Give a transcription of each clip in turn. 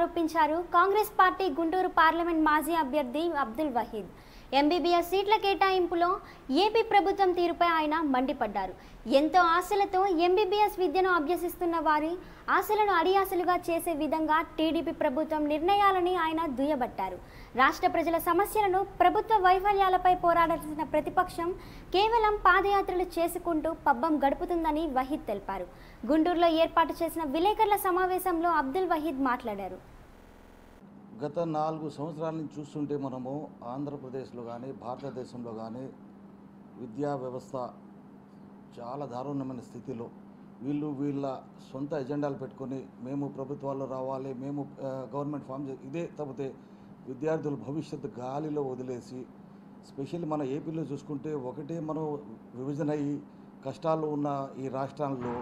ఆరోపించారు Congress party Guntur parliament మాజీ అభ్యర్థి అబ్దుల్ వహీద్ ఎంబీబీఎస్ సీట్ల కేటాయింపులో ఏపీ ప్రభుత్వం తీరుపై ఆయన మండిపడ్డారు ఎంతో ఆశలతో ఎంబీబీఎస్ విద్యను అభ్యసిస్తున్న వారి ఆశలను అడియాసలుగా చేసే విధంగా టీడీపీ ప్రభుత్వం నిర్ణయాలని ఆయన దుయ్యబట్టారు రాష్ట్ర ప్రజల సమస్యలను ప్రభుత్వ వైఫల్యాలపై పోరాడాల్సిన ప్రతిపక్షం కేవలం పాదయాత్రలు చేసుకుంటూ పబ్బం గడుపుతుందని వహీద్ తెలిపారు గుంటూరులో ఏర్పాటు చేసిన విలేకరుల సమావేశంలో అబ్దుల్ వహీద్ మాట్లాడారు గత నాలుగు సంవత్సరాల నుంచి చూస్తుంటే మనము ఆంధ్రప్రదేశ్లో కానీ భారతదేశంలో కానీ విద్యా వ్యవస్థ చాలా దారుణమైన స్థితిలో వీళ్ళు వీళ్ళ సొంత ఎజెండాలు పెట్టుకొని మేము ప్రభుత్వాల్లో రావాలి మేము ఆ, గవర్నమెంట్ ఫామ్ చే ఇదే తప్పితే విద్యార్థుల భవిష్యత్తు గాలిలో వదిలేసి స్పెషల్లీ మన ఏపీలో చూసుకుంటే ఒకటే మనం విభజన అయ్యి కష్టాలు ఉన్న ఈ రాష్ట్రాల్లో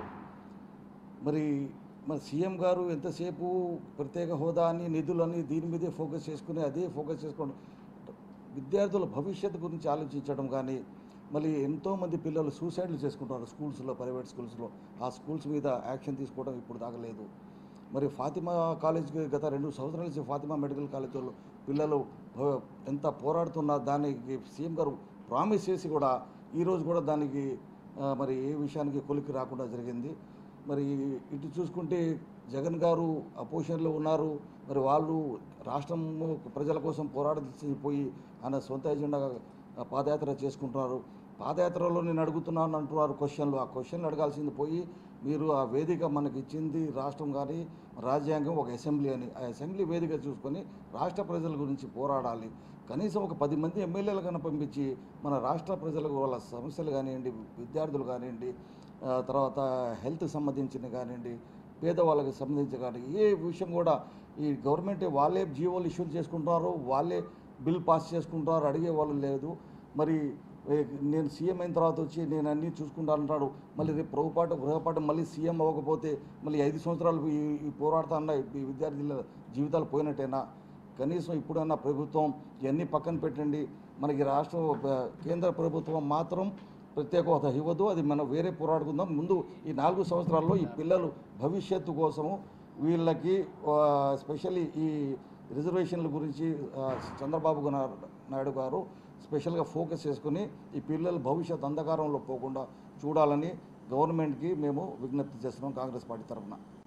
మరి మన సీఎం గారు ఎంతసేపు ప్రత్యేక హోదా అని నిధులని దీని మీదే ఫోకస్ చేసుకుని అదే ఫోకస్ చేసుకోండి విద్యార్థుల భవిష్యత్తు గురించి ఆలోచించడం కానీ మళ్ళీ ఎంతోమంది పిల్లలు సూసైడ్లు చేసుకుంటున్నారు స్కూల్స్లో ప్రైవేట్ స్కూల్స్లో ఆ స్కూల్స్ మీద యాక్షన్ తీసుకోవడం ఇప్పుడు దాగలేదు మరి ఫాతిమా కాలేజ్కి గత రెండు సంవత్సరాల నుంచి ఫాతిమా మెడికల్ కాలేజ్ వాళ్ళు పిల్లలు భ- ఎంత పోరాడుతున్నా దానికి సీఎం గారు ప్రామిస్ చేసి కూడా ఈరోజు కూడా దానికి ఆ, మరి ఏ విషయానికి కొలికి రాకుండా జరిగింది మరి ఇటు చూసుకుంటే జగన్ గారు అపోజిషన్లో ఉన్నారు మరి వాళ్ళు రాష్ట్రం ప్రజల కోసం పోరాడాల్సి పోయి ఆయన సొంత ఎజెండా ఆ, పాదయాత్ర చేసుకుంటున్నారు పాదయాత్రలో నేను అడుగుతున్నాను అంటున్నారు క్వశ్చన్లు ఆ క్వశ్చన్లు అడగాల్సింది పోయి మీరు ఆ వేదిక మనకి ఇచ్చింది రాష్ట్రం కానీ రాజ్యాంగం ఒక అసెంబ్లీ అని ఆ అసెంబ్లీ వేదిక చూసుకొని రాష్ట్ర ప్రజల గురించి పోరాడాలి కనీసం ఒక పది మంది ఎమ్మెల్యేలు కన్నా పంపించి మన రాష్ట్ర ప్రజలకు వాళ్ళ సమస్యలు కానివ్వండి విద్యార్థులు కానివ్వండి ఆ, తర్వాత హెల్త్ సంబంధించిన కానివ్వండి పేదవాళ్ళకి సంబంధించి కానీ ఏ విషయం కూడా ఈ గవర్నమెంట్ వాళ్ళే జీవోలు ఇష్యూ చేసుకుంటున్నారు వాళ్ళే బిల్ పాస్ చేసుకుంటున్నారు అడిగే వాళ్ళు లేదు మరి ఏ, నేను సీఎం అయిన తర్వాత వచ్చి నేను అన్నీ చూసుకుంటా అంటాడు మళ్ళీ రేపు ప్రభుపాటు గృహపాఠం మళ్ళీ సీఎం అవ్వకపోతే మళ్ళీ ఐదు సంవత్సరాలు ఈ ఈ పోరాడుతున్న ఈ విద్యార్థుల జీవితాలు పోయినట్టేనా కనీసం ఇప్పుడన్నా ప్రభుత్వం ఇవన్నీ పక్కన పెట్టండి మనకి రాష్ట్రం ప- కేంద్ర ప్రభుత్వం మాత్రం ప్రత్యేక హోదా ఇవ్వదు అది మనం వేరే పోరాడుకుందాం ముందు ఈ నాలుగు సంవత్సరాల్లో ఈ పిల్లలు భవిష్యత్తు కోసము వీళ్ళకి ఆ, స్పెషల్లీ ఈ రిజర్వేషన్ల గురించి ఆ, చంద్రబాబు గా- నాయుడు గారు స్పెషల్గా ఫోకస్ చేసుకుని ఈ పిల్లల భవిష్యత్ అంధకారంలో పోకుండా చూడాలని గవర్నమెంట్కి మేము విజ్ఞప్తి చేస్తున్నాం కాంగ్రెస్ పార్టీ తరఫున